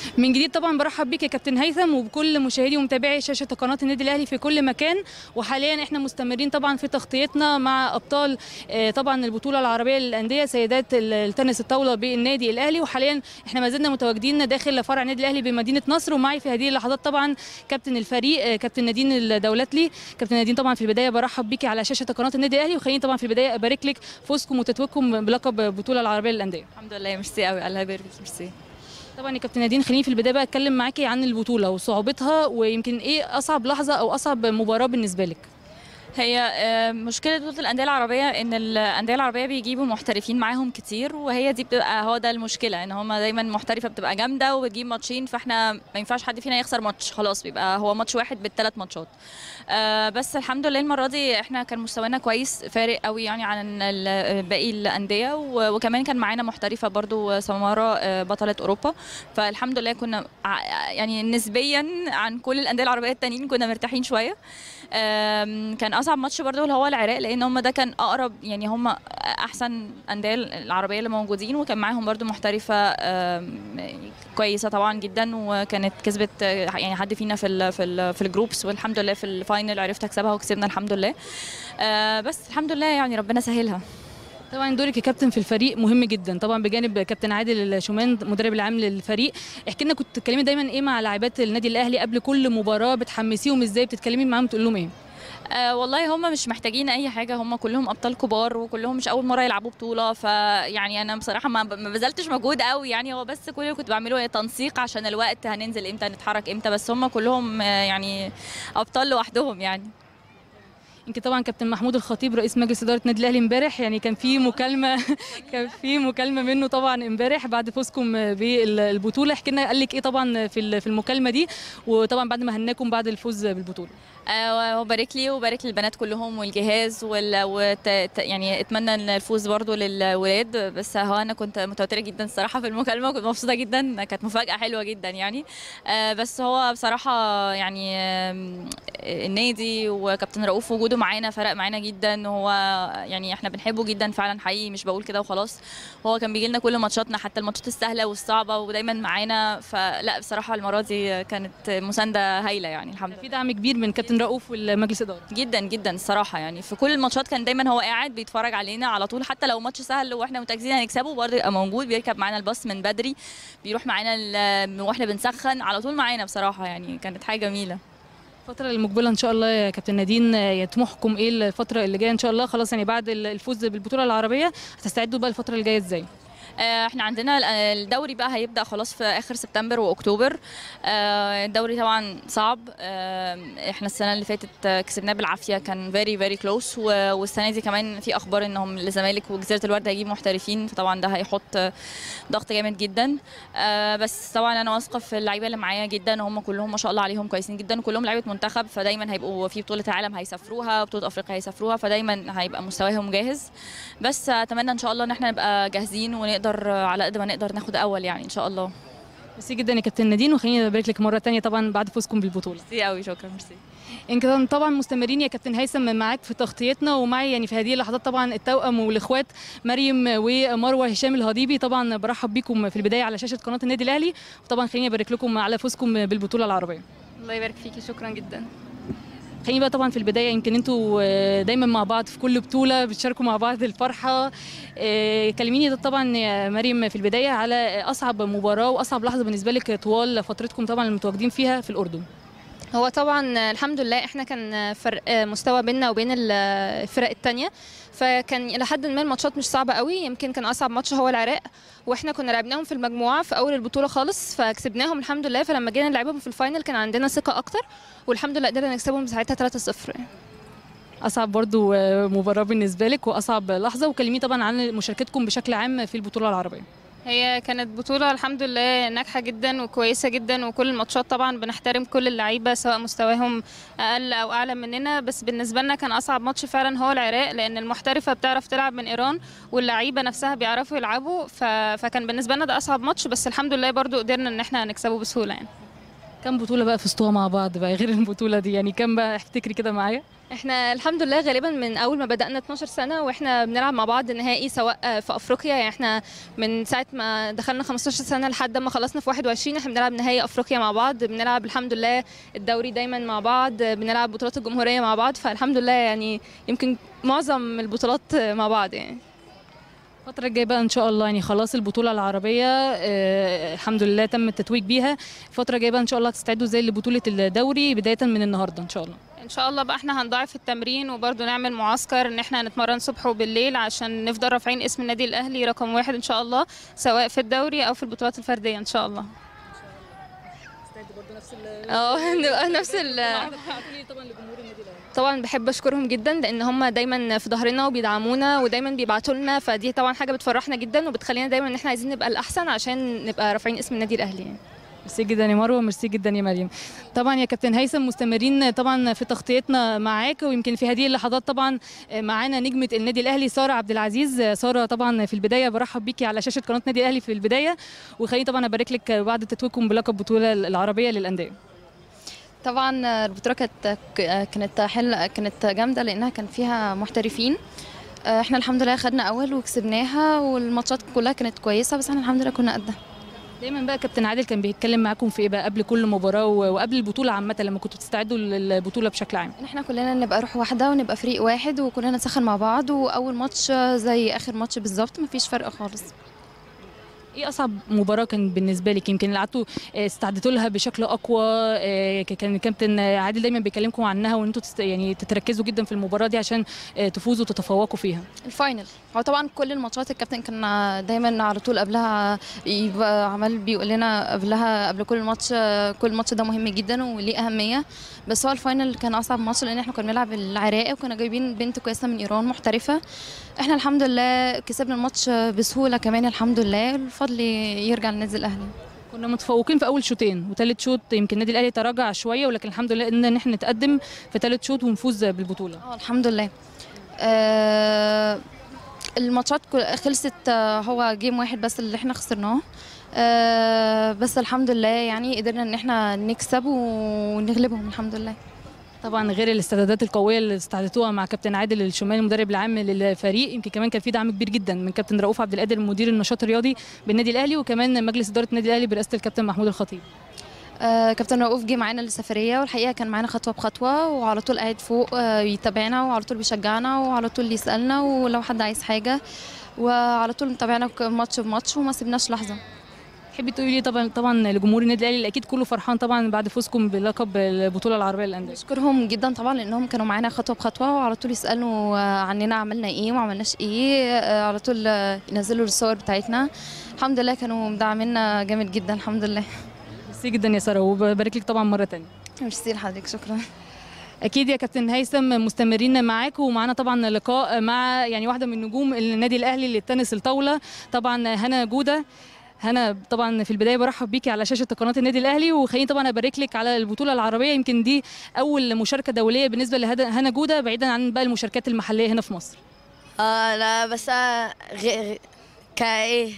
من جديد طبعا برحب بيك يا كابتن هيثم وبكل مشاهدي ومتابعي شاشه قناه النادي الاهلي في كل مكان وحاليا احنا مستمرين طبعا في تغطيتنا مع ابطال آه، طبعا البطوله العربيه للانديه سيدات ال- التنس الطاوله بالنادي الاهلي وحاليا احنا ما زلنا متواجدين داخل فرع النادي الاهلي بمدينه نصر ومعي في هذه اللحظات طبعا كابتن الفريق آه، كابتن نادين الدولتلي كابتن نادين طبعا في البدايه برحب بيكي على شاشه قناه النادي الاهلي وخليني طبعا في البدايه ابارك لك فوزكم وتتويجكم بلقب البطوله العربيه للانديه الحمد لله ميرسي قوي الله يبارك فيك ميرسي طبعا يا كابتن نادين خليني في البدايه بقى اتكلم معاكي عن البطوله وصعوبتها ويمكن ايه اصعب لحظه او اصعب مباراه بالنسبه لك هي آه، مشكله بطوله الانديه العربيه ان الانديه العربيه بيجيبوا محترفين معاهم كتير وهي دي بتبقى هو ده المشكله ان هم دايما محترفه بتبقى جامده وبتجيب ماتشين فاحنا ما ينفعش حد فينا يخسر ماتش خلاص بيبقى هو ماتش واحد بالثلاث ماتشات آه، بس الحمد لله المره دي احنا كان مستوانا كويس فارق قوي يعني عن ال- باقي الانديه و- وكمان كان معانا محترفه برضو سماره آه، بطله اوروبا فالحمد لله كنا ع- يعني نسبيا عن كل الانديه العربيه التانيين كنا مرتاحين شويه آم، كان اصعب ماتش برضو اللي هو العراق لان هم ده كان اقرب يعني هم احسن انديه العربيه اللي موجودين وكان معاهم برضو محترفه آم، كويسه طبعا جدا وكانت كسبت آه، يعني حد فينا في ال في ال في الجروبس والحمد لله في الفاينل عرفت اكسبها وكسبنا الحمد لله آه، بس الحمد لله يعني ربنا سهلها طبعا دورك يا كابتن في الفريق مهم جدا طبعا بجانب كابتن عادل الشومان مدرب العام للفريق احكي لنا كنت بتتكلمي دايما ايه مع لاعبات النادي الاهلي قبل كل مباراه بتحمسيهم ازاي بتتكلمي معاهم تقول لهم ايه آه والله هم مش محتاجين اي حاجه هم كلهم ابطال كبار وكلهم مش اول مره يلعبوا بطوله فيعني انا بصراحه ما ما بذلتش مجهود قوي يعني هو بس كل اللي كنت بعمله تنسيق عشان الوقت هننزل امتى نتحرك امتى بس هم كلهم آه، يعني ابطال لوحدهم يعني يمكن طبعا كابتن محمود الخطيب رئيس مجلس اداره النادي الاهلي امبارح يعني كان في مكالمه كان في مكالمه منه طبعا امبارح بعد فوزكم بالبطوله احكي لنا قال لك ايه طبعا في ال- في المكالمه دي وطبعا بعد ما هناكم بعد الفوز بالبطوله آه، وبارك لي وبارك للبنات كلهم والجهاز وال... وت... ت- يعني اتمنى ان الفوز برضو للولاد بس هو انا كنت متوتره جدا الصراحه في المكالمه كنت مبسوطه جدا كانت مفاجاه حلوه جدا يعني آه، بس هو بصراحه يعني آم، النادي وكابتن رؤوف وجوده معانا فرق معانا جدا وهو يعني احنا بنحبه جدا فعلا حقيقي مش بقول كده وخلاص هو كان بيجي لنا كل ماتشاتنا حتى الماتشات السهله والصعبه ودايما معانا فلا بصراحه المره دي كانت مسانده هايله يعني الحمد لله في دعم كبير من كابتن رؤوف والمجلس اداره جدا جدا الصراحه يعني في كل الماتشات كان دايما هو قاعد بيتفرج علينا على طول حتى لو ماتش سهل واحنا متاكدين هنكسبه برضه يبقى موجود بيركب معانا الباص من بدري بيروح معانا ال- واحنا بنسخن على طول معانا بصراحه يعني كانت حاجه جميله الفترة المقبلة إن شاء الله يا كابتن نادين آه، طموحكم إيه الفترة اللي جاية إن شاء الله خلاص يعني بعد ال- الفوز بالبطولة العربية هتستعدوا بقى الفترة اللي جاية إزاي؟ آه، احنا عندنا ال- الدوري بقى هيبدا خلاص في اخر سبتمبر واكتوبر آه، الدوري طبعا صعب آه، احنا السنه اللي فاتت آه، كسبناه بالعافيه كان فيري فيري كلوز والسنه دي كمان في اخبار انهم الزمالك وجزيره الورد هيجيب محترفين فطبعا ده هيحط آه، ضغط جامد جدا آه، بس طبعا انا واثقه في اللعيبه اللي معايا جدا هم كلهم ما شاء الله عليهم كويسين جدا وكلهم لعيبه منتخب فدايما هيبقوا في بطوله عالم هيسافروها بطوله افريقيا هيسافروها فدايما هيبقى مستواهم جاهز بس اتمنى ان شاء الله ان احنا نبقى جاهزين ونقدر آه، على قد ما نقدر ناخد اول يعني ان شاء الله ميرسي جدا يا كابتن نادين وخليني أبارك لك مرة تانية طبعا بعد فوزكم بالبطولة ميرسي قوي شكرا ميرسي يمكن طبعا مستمرين يا كابتن هيثم معاك في تغطيتنا ومعي يعني في هذه اللحظات طبعا التوأم والاخوات مريم ومروه هشام الهضيبي طبعا برحب بيكم في البدايه على شاشه قناه النادي الاهلي وطبعا خليني ابارك لكم على فوزكم بالبطوله العربيه الله يبارك فيكي شكرا جدا خليني بقى طبعا في البدايه يمكن انتوا آه، دايما مع بعض في كل بطوله بتشاركوا مع بعض الفرحه آه، كلميني ده طبعا يا مريم في البدايه على اصعب مباراه واصعب لحظه بالنسبه لك طوال فترتكم طبعا المتواجدين فيها في الاردن هو طبعا الحمد لله احنا كان فرق مستوى بيننا وبين الفرق التانية فكان الى حد ما الماتشات مش صعبه قوي يمكن كان اصعب ماتش هو العراق واحنا كنا لعبناهم في المجموعه في اول البطوله خالص فكسبناهم الحمد لله فلما جينا نلعبهم في الفاينل كان عندنا ثقه اكتر والحمد لله قدرنا نكسبهم ساعتها 3-0 يعني. اصعب برضو آه، مباراه بالنسبه لك واصعب لحظه وكلميني طبعا عن مشاركتكم بشكل عام في البطوله العربيه هي كانت بطولة الحمد لله ناجحة جدا وكويسة جدا وكل الماتشات طبعا بنحترم كل اللعيبة سواء مستواهم أقل أو أعلى مننا بس بالنسبة لنا كان أصعب ماتش فعلا هو العراق لأن المحترفة بتعرف تلعب من إيران واللعيبة نفسها بيعرفوا يلعبوا ف... فكان بالنسبة لنا ده أصعب ماتش بس الحمد لله برضو قدرنا إن احنا نكسبه بسهولة يعني كم بطوله بقى فزتوها مع بعض بقى غير البطوله دي يعني كم بقى افتكري كده معايا احنا الحمد لله غالبا من اول ما بدانا 12 سنه واحنا بنلعب مع بعض نهائي سواء في افريقيا يعني احنا من ساعه ما دخلنا 15 سنه لحد ما خلصنا في 21 احنا بنلعب نهائي افريقيا مع بعض بنلعب الحمد لله الدوري دايما مع بعض بنلعب بطولات الجمهوريه مع بعض فالحمد لله يعني يمكن معظم البطولات مع بعض يعني الفترة الجاية بقى إن شاء الله يعني خلاص البطولة العربية آه الحمد لله تم التتويج بيها الفترة الجاية بقى إن شاء الله هتستعدوا زي لبطولة الدوري بداية من النهاردة إن شاء الله ان شاء الله بقى احنا هنضاعف التمرين وبرضه نعمل معسكر ان احنا نتمرن صبح وبالليل عشان نفضل رافعين اسم النادي الاهلي رقم واحد ان شاء الله سواء في الدوري او في البطولات الفرديه ان شاء الله اه نبقى نفس ال طبعا بحب اشكرهم جدا لان هم دايما في ظهرنا وبيدعمونا ودايما بيبعتوا لنا فدي طبعا حاجه بتفرحنا جدا وبتخلينا دايما ان احنا عايزين نبقى الاحسن عشان نبقى رافعين اسم النادي الاهلي يعني. ميرسي جدا يا مروه ميرسي جدا يا مريم طبعا يا كابتن هيثم مستمرين طبعا في تغطيتنا معاك ويمكن في هذه اللحظات طبعا معانا نجمه النادي الاهلي ساره عبد العزيز ساره طبعا في البدايه برحب بيكي على شاشه قناه النادي الاهلي في البدايه وخليني طبعا ابارك لك بعد تتويجكم بلقب بطوله العربيه للانديه طبعا البطوله كانت كانت حل كانت جامده لانها كان فيها محترفين احنا الحمد لله خدنا اول وكسبناها والماتشات كلها كانت كويسه بس احنا الحمد لله كنا قدها دايما بقى كابتن عادل كان بيتكلم معاكم في ايه بقى قبل كل مباراه وقبل البطوله عامه لما كنتوا بتستعدوا للبطوله بشكل عام ان احنا كلنا نبقى روح واحده ونبقى فريق واحد وكلنا نسخن مع بعض واول ماتش زي اخر ماتش بالظبط مفيش فرق خالص ايه اصعب مباراه كان بالنسبه لك يمكن اللي قعدتوا استعدتوا لها بشكل اقوى كان الكابتن عادل دايما بيكلمكم عنها وان انتوا يعني تتركزوا جدا في المباراه دي عشان تفوزوا وتتفوقوا فيها الفاينل هو طبعا كل الماتشات الكابتن كان دايما على طول قبلها يبقى عمال بيقول لنا قبلها قبل كل ماتش كل ماتش ده مهم جدا وليه اهميه بس هو الفاينل كان اصعب ماتش لان احنا كنا بنلعب العراق وكنا جايبين بنت كويسه من ايران محترفه احنا الحمد لله كسبنا الماتش بسهوله كمان الحمد لله الفضل يرجع للنادي الاهلي كنا متفوقين في اول شوطين وثالث شوط يمكن النادي الاهلي تراجع شويه ولكن الحمد لله ان احنا نتقدم في ثالث شوط ونفوز بالبطوله اه الحمد لله آه الماتشات خلصت هو جيم واحد بس اللي احنا خسرناه آه بس الحمد لله يعني قدرنا ان احنا نكسب ونغلبهم الحمد لله طبعا غير الاستعدادات القويه اللي استعدتوها مع كابتن عادل الشمالي المدرب العام للفريق يمكن كمان كان في دعم كبير جدا من كابتن رؤوف عبد القادر مدير النشاط الرياضي بالنادي الاهلي وكمان مجلس اداره النادي الاهلي برئاسه الكابتن محمود الخطيب آه كابتن رؤوف جه معانا للسفريه والحقيقه كان معانا خطوه بخطوه وعلى طول قاعد فوق آه يتابعنا وعلى طول بيشجعنا وعلى طول يسالنا ولو حد عايز حاجه وعلى طول متابعنا ماتش بماتش وما سيبناش لحظه تحبي تقولي لي طبعا طبعا لجمهور النادي الاهلي اللي اكيد كله فرحان طبعا بعد فوزكم بلقب البطوله العربيه للانديه بشكرهم جدا طبعا لانهم كانوا معانا خطوه بخطوه وعلى طول يسالوا عننا عملنا ايه وما عملناش ايه على طول ينزلوا الصور بتاعتنا الحمد لله كانوا مدعمينا جامد جدا الحمد لله ميرسي جدا يا ساره وببارك لك طبعا مره ثانيه ميرسي لحضرتك شكرا اكيد يا كابتن هيثم مستمرين معاك ومعانا طبعا لقاء مع يعني واحده من نجوم النادي الاهلي للتنس الطاوله طبعا هنا جوده هنا طبعا في البدايه برحب بيكي على شاشه قناه النادي الاهلي وخليني طبعا ابارك لك على البطوله العربيه يمكن دي اول مشاركه دوليه بالنسبه لهنا جوده بعيدا عن باقي المشاركات المحليه هنا في مصر اه لا بس غير كايه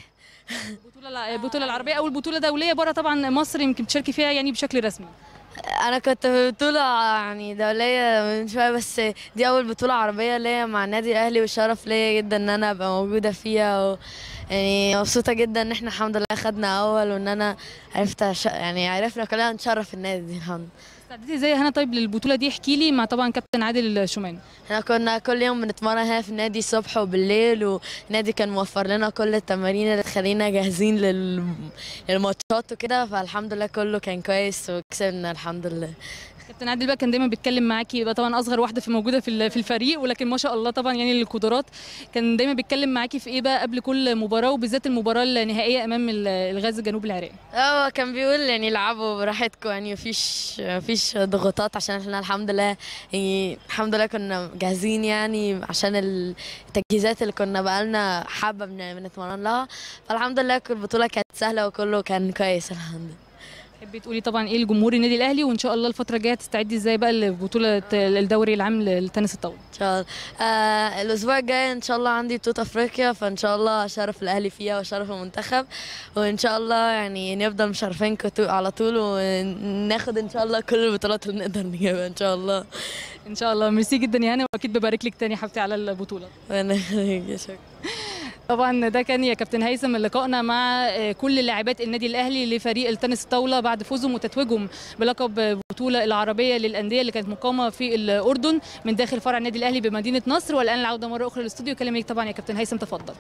البطوله البطوله العربيه اول بطوله دوليه بره طبعا مصر يمكن تشاركي فيها يعني بشكل رسمي انا كنت في بطوله يعني دوليه من شويه بس دي اول بطوله عربيه ليا مع النادي الاهلي والشرف ليا جدا ان انا ابقى موجوده فيها و... يعني مبسوطه جدا ان احنا الحمد لله خدنا اول وان انا عرفت أش... يعني عرفنا كلنا نشرف النادي دي الحمد استعدتي ازاي هنا طيب للبطوله دي احكي لي مع طبعا كابتن عادل الشوماني احنا كنا كل يوم بنتمرن هنا في النادي الصبح وبالليل والنادي كان موفر لنا كل التمارين اللي تخلينا جاهزين لل... للماتشات وكده فالحمد لله كله كان كويس وكسبنا الحمد لله كابتن عادل بقى كان دايما بيتكلم معاكي يبقى طبعا اصغر واحده في موجوده في في الفريق ولكن ما شاء الله طبعا يعني القدرات كان دايما بيتكلم معاكي في ايه بقى قبل كل مباراه وبالذات المباراه النهائيه امام الغاز الجنوب العراقي هو كان بيقول يعني العبوا براحتكم يعني مفيش مفيش ضغوطات عشان احنا الحمد لله يعني الحمد لله كنا جاهزين يعني عشان التجهيزات اللي كنا بقالنا حابه بنتمرن لها فالحمد لله كل البطوله كانت سهله وكله كان كويس الحمد لله تحبي تقولي طبعا ايه لجمهور النادي الاهلي وان شاء الله الفتره الجايه تستعدي ازاي بقى لبطوله الدوري العام للتنس الطاوله ان شاء الله آه الاسبوع الجاي ان شاء الله عندي بطوله افريقيا فان شاء الله اشرف الاهلي فيها واشرف المنتخب وان شاء الله يعني نفضل مشرفين كتو- على طول وناخد ان شاء الله كل البطولات اللي نقدر نجيبها ان شاء الله ان شاء الله ميرسي جدا يا هنا واكيد ببارك لك تاني يا حبيبتي على البطوله وانا شكرا طبعا ده كان يا كابتن هيثم لقائنا مع آه، كل لاعبات النادي الاهلي لفريق التنس الطاوله بعد فوزهم وتتويجهم بلقب البطوله العربيه للانديه اللي كانت مقامه في الاردن من داخل فرع النادي الاهلي بمدينه نصر والان العوده مره اخرى للاستوديو كلامك طبعا يا كابتن هيثم تفضل